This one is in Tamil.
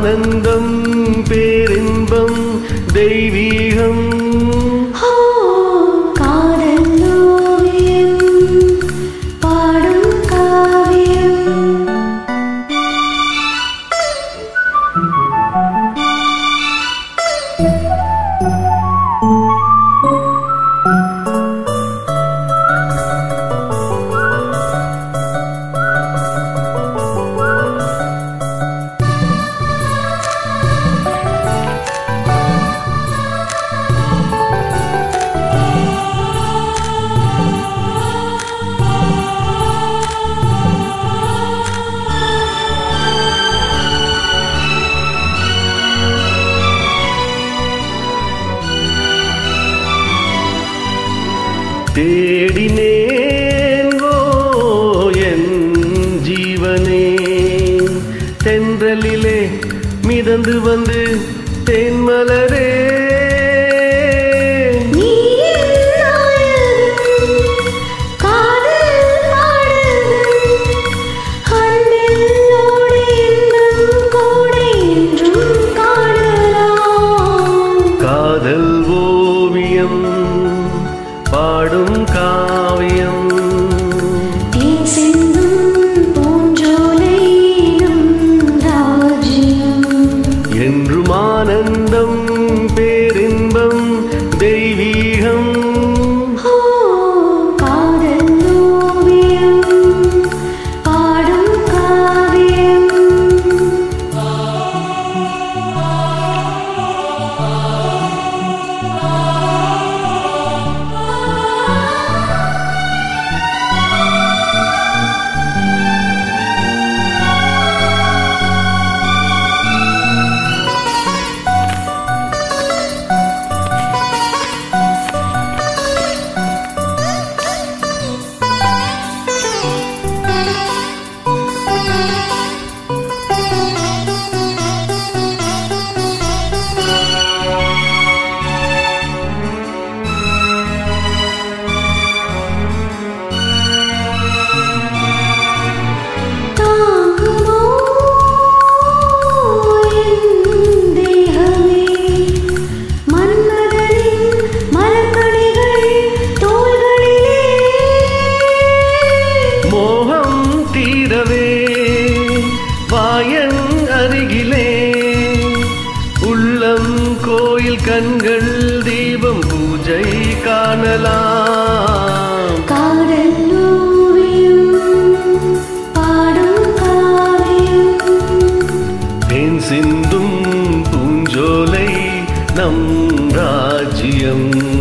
ஆனந்தம் பேரின்பம் தெய்வீகம் ஓ காதல் ஓவியம் பாடும் காவியம் தேடினேன் ஓ என் ஜீவனே தென்றலிலே மிதந்து வந்து தென்மலரே நீ நாயகன் காதல் பாடகன் அன்பில் ஓடி இன்பம் கோடை என்றும் காணலாம் காதல் ஓவியம் பாடும் காவியம் தேன் சிந்தும் பூஞ்சோலை நம் ராஜ்யம் என்றும் ஆனந்தம் பேரின்பம் தெய்வீகம் ஓ காதல் ஓவியம் பாடும் காவியம் தாங்குமோ என் தேகமே மன்மதனின் மலர்கணிகள் தோள்களிலே மோகம் தீரவே வாயன் அருகிலே உள்ளம் கோயில் கண்கள் தீபம் பூஜை காணலாம் காதல் ஓவியம் பாடும் காவியம் தேன் சிந்தும் பூஞ்சோலை நம் ராஜ்யம்